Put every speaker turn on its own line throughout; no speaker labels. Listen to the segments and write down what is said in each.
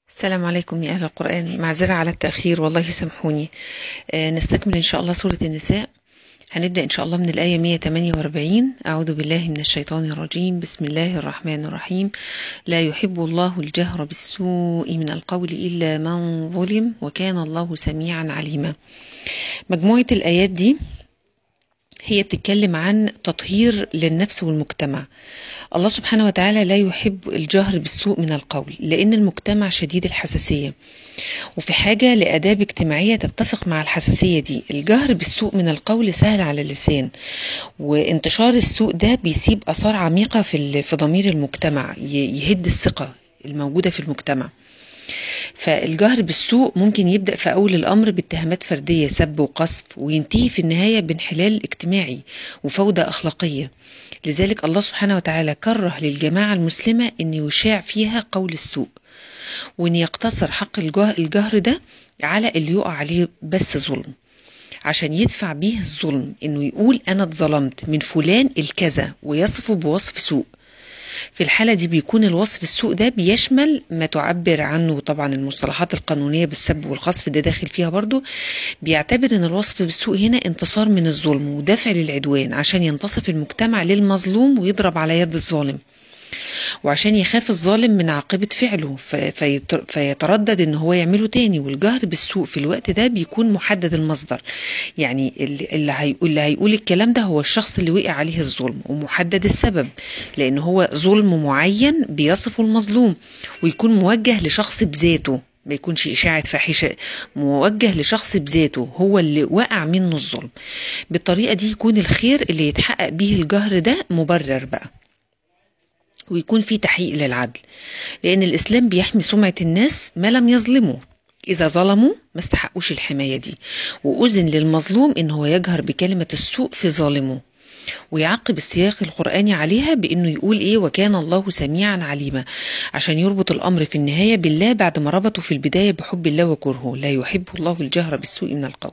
السلام عليكم يا أهل القرآن معذرة على التأخير والله سامحوني آه نستكمل إن شاء الله سورة النساء هنبدأ إن شاء الله من الآية 148 أعوذ بالله من الشيطان الرجيم بسم الله الرحمن الرحيم لا يحب الله الجهر بالسوء من القول إلا من ظلم وكان الله سميعا عليما مجموعة الآيات دي هي بتتكلم عن تطهير للنفس والمجتمع الله سبحانه وتعالى لا يحب الجهر بالسوء من القول لأن المجتمع شديد الحساسية وفي حاجة لأداب اجتماعية تتفق مع الحساسية دي الجهر بالسوء من القول سهل على اللسان وانتشار السوء ده بيسيب أثار عميقة في في ضمير المجتمع يهد الثقة الموجودة في المجتمع فالجهر بالسوء ممكن يبدأ في أول الأمر باتهامات فردية سب وقصف وينتهي في النهاية بانحلال اجتماعي وفوضى أخلاقية لذلك الله سبحانه وتعالى كره للجماعة المسلمة أن يشاع فيها قول السوء وأن يقتصر حق الجهر ده على اللي يقع عليه بس ظلم عشان يدفع بيه الظلم انه يقول انا اتظلمت من فلان الكذا ويصفه بوصف سوء في الحالة دي بيكون الوصف السوء ده بيشمل ما تعبر عنه طبعا المصطلحات القانونية بالسب والقصف ده داخل فيها برضو بيعتبر ان الوصف بالسوء هنا انتصار من الظلم ودفع للعدوان عشان ينتصف المجتمع للمظلوم ويضرب على يد الظالم وعشان يخاف الظالم من عاقبة فعله فيتردد ان هو يعمله تاني والجهر بالسوء في الوقت ده بيكون محدد المصدر يعني اللي هيقول, اللي هيقول الكلام ده هو الشخص اللي وقع عليه الظلم ومحدد السبب لان هو ظلم معين بيصفه المظلوم ويكون موجه لشخص بذاته ما يكونش إشاعة فاحشة موجه لشخص بذاته هو اللي وقع منه الظلم بالطريقة دي يكون الخير اللي يتحقق به الجهر ده مبرر بقى ويكون في تحقيق للعدل لأن الإسلام بيحمي سمعة الناس ما لم يظلموا إذا ظلموا ما استحقوش الحماية دي وأذن للمظلوم إن هو يجهر بكلمة السوء في ظالمه ويعقب السياق القرآني عليها بأنه يقول إيه وكان الله سميعا عليما عشان يربط الأمر في النهاية بالله بعد ما ربطه في البداية بحب الله وكرهه لا يحب الله الجهر بالسوء من القول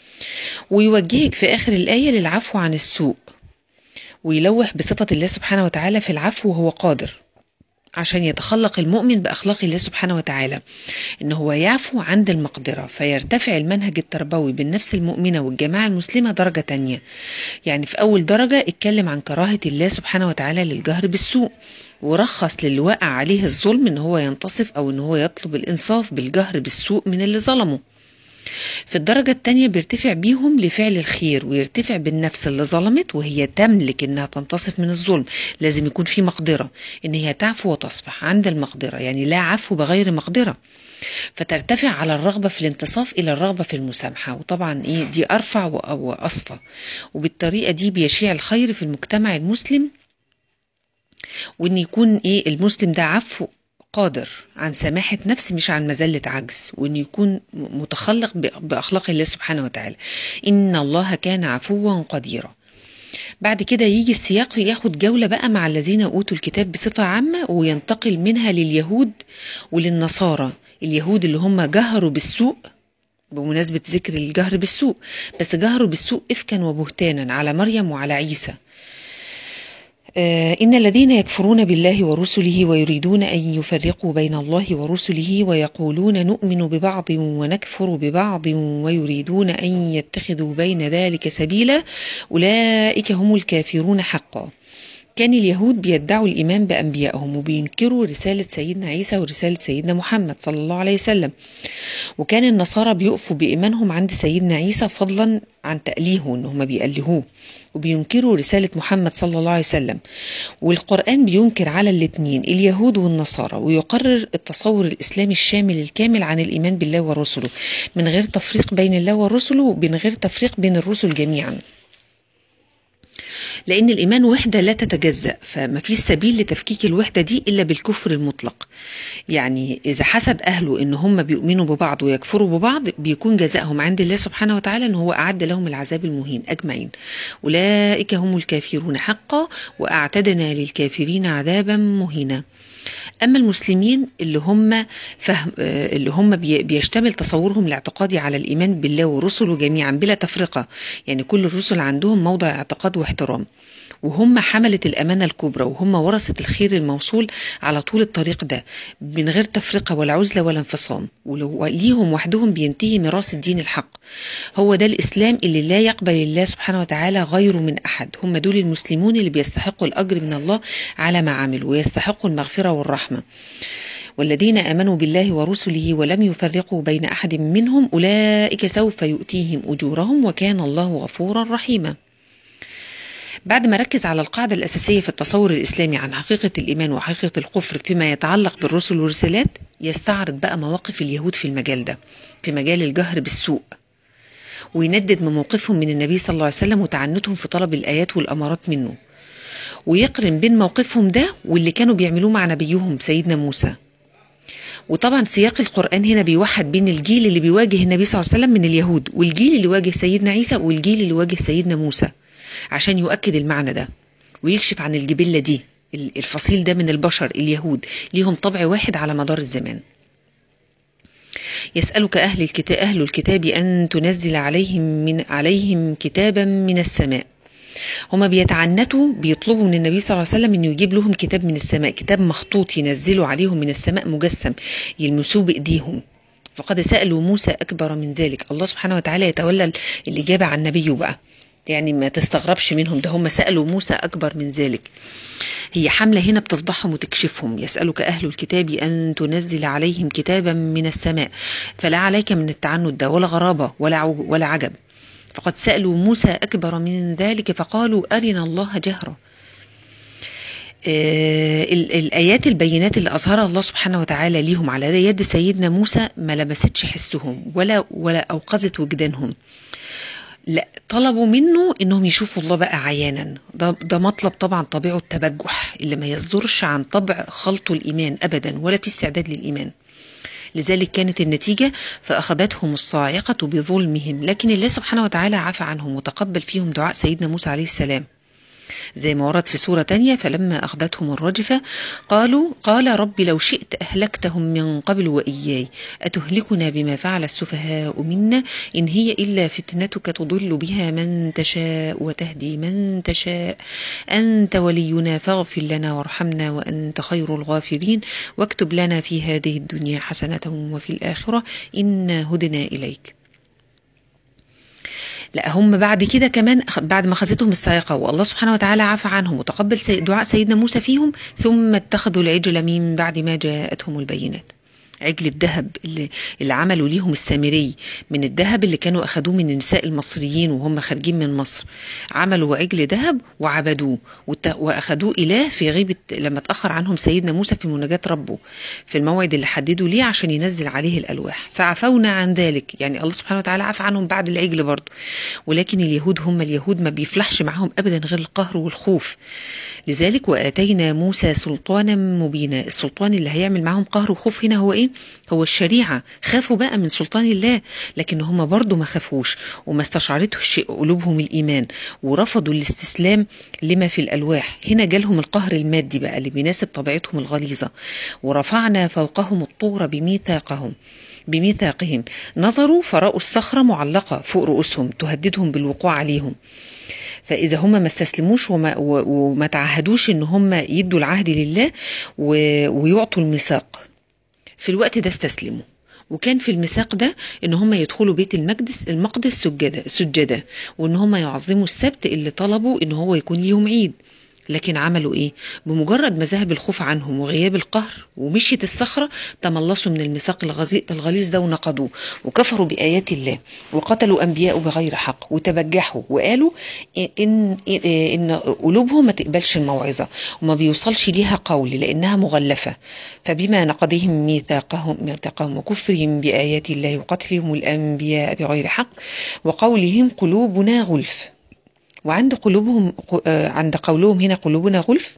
ويوجهك في آخر الآية للعفو عن السوء ويلوح بصفة الله سبحانه وتعالى في العفو وهو قادر عشان يتخلق المؤمن بأخلاق الله سبحانه وتعالى إن هو يعفو عند المقدرة فيرتفع المنهج التربوي بالنفس المؤمنة والجماعة المسلمة درجة تانية يعني في أول درجة اتكلم عن كراهة الله سبحانه وتعالى للجهر بالسوء ورخص للي وقع عليه الظلم إن هو ينتصف أو إن هو يطلب الإنصاف بالجهر بالسوء من اللي ظلمه في الدرجة التانية بيرتفع بيهم لفعل الخير ويرتفع بالنفس اللي ظلمت وهي تملك انها تنتصف من الظلم لازم يكون في مقدرة ان هي تعفو وتصفح عند المقدرة يعني لا عفو بغير مقدرة فترتفع على الرغبة في الانتصاف إلى الرغبة في المسامحة وطبعا إيه دي أرفع وأصفى وبالطريقة دي بيشيع الخير في المجتمع المسلم وإن يكون إيه المسلم ده عفو قادر عن سماحة نفس مش عن مزلة عجز وأن يكون متخلق بأخلاق الله سبحانه وتعالى إن الله كان عفوا قديرا بعد كده يجي السياق ياخد جولة بقى مع الذين أوتوا الكتاب بصفة عامة وينتقل منها لليهود وللنصارى اليهود اللي هم جهروا بالسوء بمناسبة ذكر الجهر بالسوء بس جهروا بالسوء إفكا وبهتانا على مريم وعلى عيسى إن الذين يكفرون بالله ورسله ويريدون أن يفرقوا بين الله ورسله ويقولون نؤمن ببعض ونكفر ببعض ويريدون أن يتخذوا بين ذلك سبيلا أولئك هم الكافرون حقا كان اليهود بيدعوا الإيمان بأنبيائهم وبينكروا رسالة سيدنا عيسى ورسالة سيدنا محمد صلى الله عليه وسلم وكان النصارى بيقفوا بإيمانهم عند سيدنا عيسى فضلا عن تأليهه إن هم بيألهوه وبينكروا رسالة محمد صلى الله عليه وسلم والقرآن بينكر على الاثنين اليهود والنصارى ويقرر التصور الإسلامي الشامل الكامل عن الإيمان بالله ورسله من غير تفريق بين الله ورسله ومن غير تفريق بين الرسل جميعا لأن الإيمان وحدة لا تتجزأ فما فيش سبيل لتفكيك الوحدة دي إلا بالكفر المطلق يعني إذا حسب أهله إن هم بيؤمنوا ببعض ويكفروا ببعض بيكون جزاءهم عند الله سبحانه وتعالى إن هو أعد لهم العذاب المهين أجمعين أولئك هم الكافرون حقا وأعتدنا للكافرين عذابا مهينا اما المسلمين اللي هم فهم آه، اللي هم بي- بيشتمل تصورهم الاعتقادي على الايمان بالله ورسله جميعا بلا تفرقه يعني كل الرسل عندهم موضع اعتقاد واحترام وهم حملة الأمانة الكبرى وهم ورثة الخير الموصول على طول الطريق ده من غير تفرقة ولا عزلة ولا انفصام وليهم وحدهم بينتهي ميراث الدين الحق هو ده الإسلام اللي لا يقبل الله سبحانه وتعالى غيره من أحد هم دول المسلمون اللي بيستحقوا الأجر من الله على ما عملوا ويستحقوا المغفرة والرحمة والذين آمنوا بالله ورسله ولم يفرقوا بين أحد منهم أولئك سوف يؤتيهم أجورهم وكان الله غفورا رحيما بعد ما ركز على القاعدة الأساسية في التصور الإسلامي عن حقيقة الإيمان وحقيقة الكفر فيما يتعلق بالرسل والرسالات يستعرض بقى مواقف اليهود في المجال ده في مجال الجهر بالسوء ويندد من موقفهم من النبي صلى الله عليه وسلم وتعنتهم في طلب الآيات والأمارات منه ويقرن بين موقفهم ده واللي كانوا بيعملوه مع نبيهم سيدنا موسى وطبعا سياق القرآن هنا بيوحد بين الجيل اللي بيواجه النبي صلى الله عليه وسلم من اليهود والجيل اللي واجه سيدنا عيسى والجيل اللي واجه سيدنا موسى عشان يؤكد المعنى ده ويكشف عن الجبلة دي الفصيل ده من البشر اليهود ليهم طبع واحد على مدار الزمان يسألك أهل الكتاب أهل الكتاب أن تنزل عليهم من عليهم كتابا من السماء هما بيتعنتوا بيطلبوا من النبي صلى الله عليه وسلم انه يجيب لهم كتاب من السماء كتاب مخطوط ينزله عليهم من السماء مجسم يلمسوه بايديهم فقد سألوا موسى أكبر من ذلك الله سبحانه وتعالى يتولى الإجابة عن نبيه بقى يعني ما تستغربش منهم ده هم سألوا موسى أكبر من ذلك هي حملة هنا بتفضحهم وتكشفهم يسألك أهل الكتاب أن تنزل عليهم كتابا من السماء فلا عليك من التعنت ده ولا غرابة ولا ولا عجب فقد سألوا موسى أكبر من ذلك فقالوا أرنا الله جهرة آه الآيات البينات اللي أظهرها الله سبحانه وتعالى ليهم على يد سيدنا موسى ما لمستش حسهم ولا ولا أوقظت وجدانهم لا طلبوا منه انهم يشوفوا الله بقى عيانا ده, ده مطلب طبعا طبيعه التبجح اللي ما يصدرش عن طبع خلط الايمان ابدا ولا في استعداد للايمان لذلك كانت النتيجة فأخذتهم الصاعقة بظلمهم لكن الله سبحانه وتعالى عفى عنهم وتقبل فيهم دعاء سيدنا موسى عليه السلام زي ما ورد في سورة تانية فلما أخذتهم الرجفة قالوا قال رب لو شئت أهلكتهم من قبل وإياي أتهلكنا بما فعل السفهاء منا إن هي إلا فتنتك تضل بها من تشاء وتهدي من تشاء أنت ولينا فاغفر لنا وارحمنا وأنت خير الغافرين واكتب لنا في هذه الدنيا حسنة وفي الآخرة إنا هدنا إليك لا هم بعد كده كمان بعد ما خذتهم الصاعقة والله سبحانه وتعالى عفى عنهم وتقبل دعاء سيدنا موسى فيهم ثم اتخذوا العجل من بعد ما جاءتهم البينات عجل الذهب اللي, اللي عملوا ليهم السامري من الذهب اللي كانوا أخدوه من النساء المصريين وهم خارجين من مصر عملوا عجل ذهب وعبدوه وأخدوه إله في غيبة لما تأخر عنهم سيدنا موسى في مناجاة ربه في الموعد اللي حددوا ليه عشان ينزل عليه الألواح فعفونا عن ذلك يعني الله سبحانه وتعالى عفى عنهم بعد العجل برضه ولكن اليهود هم اليهود ما بيفلحش معهم أبدا غير القهر والخوف لذلك وآتينا موسى سلطانا مبينا السلطان اللي هيعمل معهم قهر وخوف هنا هو إيه هو الشريعة خافوا بقى من سلطان الله لكن هم برضو ما خافوش وما استشعرتش قلوبهم الإيمان ورفضوا الاستسلام لما في الألواح هنا جالهم القهر المادي بقى اللي بيناسب طبيعتهم الغليظة ورفعنا فوقهم الطور بميثاقهم بميثاقهم نظروا فرأوا الصخرة معلقة فوق رؤوسهم تهددهم بالوقوع عليهم فإذا هم ما استسلموش وما, وما تعهدوش إن هم يدوا العهد لله ويعطوا الميثاق في الوقت ده استسلموا وكان في الميثاق ده ان هم يدخلوا بيت المقدس المقدس سجده سجده وان هم يعظموا السبت اللي طلبوا ان هو يكون ليهم عيد لكن عملوا ايه بمجرد ما ذهب الخوف عنهم وغياب القهر ومشيت الصخرة تملصوا من الميثاق الغليظ ده ونقضوه وكفروا بآيات الله وقتلوا أنبياء بغير حق وتبجحوا وقالوا إن, إن قلوبهم ما تقبلش الموعظة وما بيوصلش ليها قول لأنها مغلفة فبما نقضهم ميثاقهم ميثاقهم وكفرهم بآيات الله وقتلهم الأنبياء بغير حق وقولهم قلوبنا غلف وعند قلوبهم عند قولهم هنا قلوبنا غلف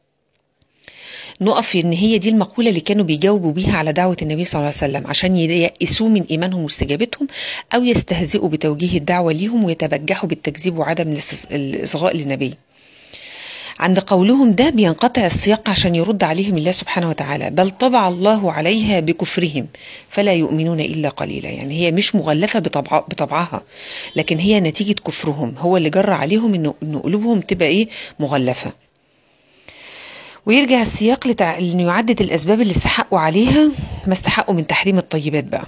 نقف ان هي دي المقولة اللي كانوا بيجاوبوا بيها على دعوة النبي صلى الله عليه وسلم عشان ييأسوا من ايمانهم واستجابتهم او يستهزئوا بتوجيه الدعوة ليهم ويتبجحوا بالتكذيب وعدم الاصغاء للنبي عند قولهم ده بينقطع السياق عشان يرد عليهم الله سبحانه وتعالى بل طبع الله عليها بكفرهم فلا يؤمنون إلا قليلا يعني هي مش مغلفة بطبع بطبعها لكن هي نتيجة كفرهم هو اللي جرى عليهم إنه إن قلوبهم تبقى إيه مغلفة ويرجع السياق لتع... انه يعدد الاسباب اللي استحقوا عليها ما استحقوا من تحريم الطيبات بقى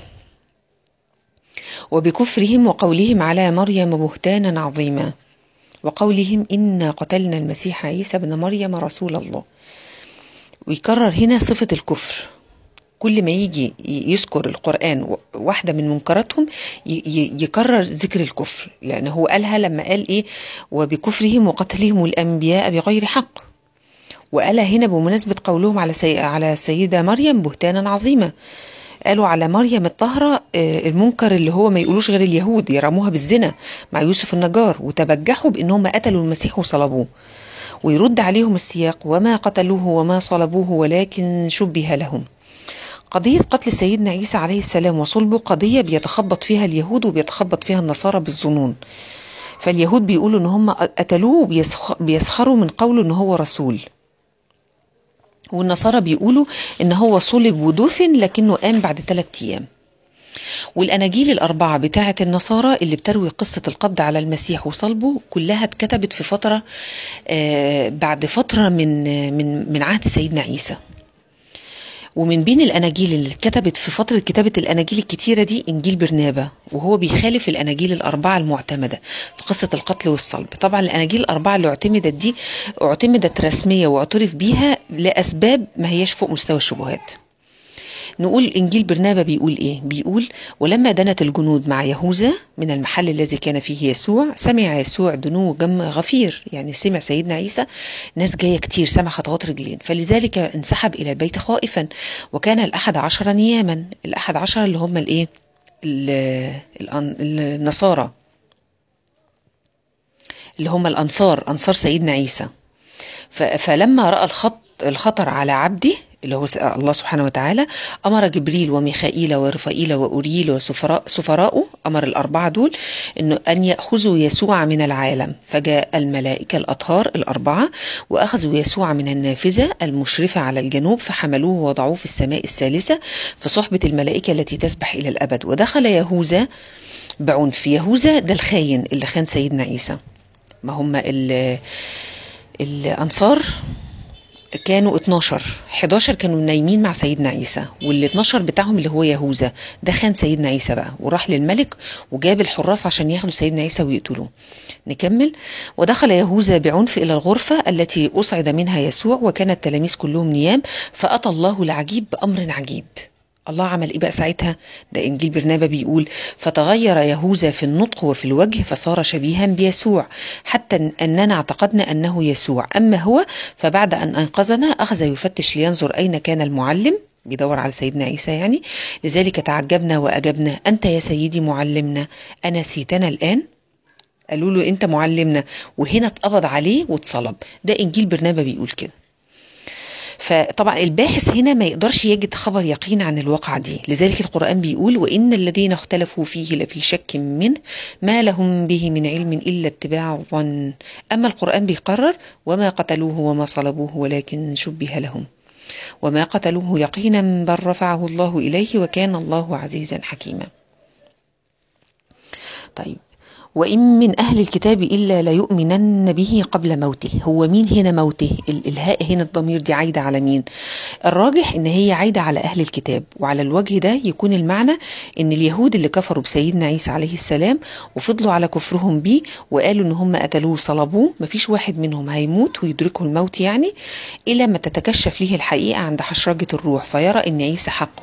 وبكفرهم وقولهم على مريم بهتانا عظيما وقولهم إنا قتلنا المسيح عيسى بن مريم رسول الله ويكرر هنا صفة الكفر كل ما يجي يذكر القرآن واحدة من منكراتهم يكرر ذكر الكفر لأنه هو قالها لما قال إيه وبكفرهم وقتلهم الأنبياء بغير حق وقالها هنا بمناسبة قولهم على سي... على السيدة مريم بهتانا عظيما قالوا على مريم الطاهرة المنكر اللي هو ما يقولوش غير اليهود يرموها بالزنا مع يوسف النجار وتبجحوا بأنهم قتلوا المسيح وصلبوه ويرد عليهم السياق وما قتلوه وما صلبوه ولكن شبه لهم قضية قتل سيدنا عيسى عليه السلام وصلبه قضية بيتخبط فيها اليهود وبيتخبط فيها النصارى بالظنون فاليهود بيقولوا ان هم قتلوه وبيسخروا من قوله ان هو رسول والنصارى بيقولوا ان هو صلب ودفن لكنه قام بعد ثلاثة ايام والاناجيل الاربعه بتاعه النصارى اللي بتروي قصه القبض على المسيح وصلبه كلها اتكتبت في فتره آه بعد فتره من من من عهد سيدنا عيسى ومن بين الاناجيل اللي اتكتبت في فتره كتابه الاناجيل الكتيره دي انجيل برنابا وهو بيخالف الاناجيل الاربعه المعتمده في قصه القتل والصلب طبعا الاناجيل الاربعه اللي اعتمدت دي اعتمدت رسميه واعترف بيها لاسباب ما هياش فوق مستوى الشبهات نقول انجيل برنابا بيقول ايه بيقول ولما دنت الجنود مع يهوذا من المحل الذي كان فيه يسوع سمع يسوع دنو جم غفير يعني سمع سيدنا عيسى ناس جايه كتير سمع خطوات رجلين فلذلك انسحب الى البيت خائفا وكان الاحد عشر نياما الاحد عشر اللي هم الايه النصارى اللي هم الانصار انصار سيدنا عيسى فلما راى الخط الخطر على عبده اللي هو الله سبحانه وتعالى أمر جبريل وميخائيل ورفائيل وأوريل وسفراء سفراءه أمر الأربعة دول إنه أن يأخذوا يسوع من العالم فجاء الملائكة الأطهار الأربعة وأخذوا يسوع من النافذة المشرفة على الجنوب فحملوه ووضعوه في السماء الثالثة في صحبة الملائكة التي تسبح إلى الأبد ودخل يهوذا بعنف يهوذا ده الخاين اللي خان سيدنا عيسى ما هم الأنصار كانوا 12 11 كانوا نايمين مع سيدنا عيسى وال 12 بتاعهم اللي هو يهوذا ده خان سيدنا عيسى بقى وراح للملك وجاب الحراس عشان ياخدوا سيدنا عيسى ويقتلوه نكمل ودخل يهوذا بعنف الى الغرفه التي اصعد منها يسوع وكان التلاميذ كلهم نيام فاتى الله العجيب بامر عجيب الله عمل ايه بقى ساعتها ده انجيل برنابا بيقول فتغير يهوذا في النطق وفي الوجه فصار شبيها بيسوع حتى اننا اعتقدنا انه يسوع اما هو فبعد ان انقذنا اخذ يفتش لينظر اين كان المعلم بيدور على سيدنا عيسى يعني لذلك تعجبنا واجبنا انت يا سيدي معلمنا انسيتنا الان قالوا له انت معلمنا وهنا اتقبض عليه واتصلب ده انجيل برنابا بيقول كده فطبعا الباحث هنا ما يقدرش يجد خبر يقين عن الواقعة دي لذلك القرآن بيقول وإن الذين اختلفوا فيه لفي شك منه ما لهم به من علم إلا اتباع الظن أما القرآن بيقرر وما قتلوه وما صلبوه ولكن شبه لهم وما قتلوه يقينا بل رفعه الله إليه وكان الله عزيزا حكيما طيب وإن من أهل الكتاب إلا ليؤمنن به قبل موته هو مين هنا موته الهاء هنا الضمير دي عايدة على مين الراجح إن هي عايدة على أهل الكتاب وعلى الوجه ده يكون المعنى إن اليهود اللي كفروا بسيدنا عيسى عليه السلام وفضلوا على كفرهم بيه وقالوا إن هم قتلوه صلبوه مفيش واحد منهم هيموت ويدركه الموت يعني إلا ما تتكشف ليه الحقيقة عند حشرجة الروح فيرى إن عيسى حق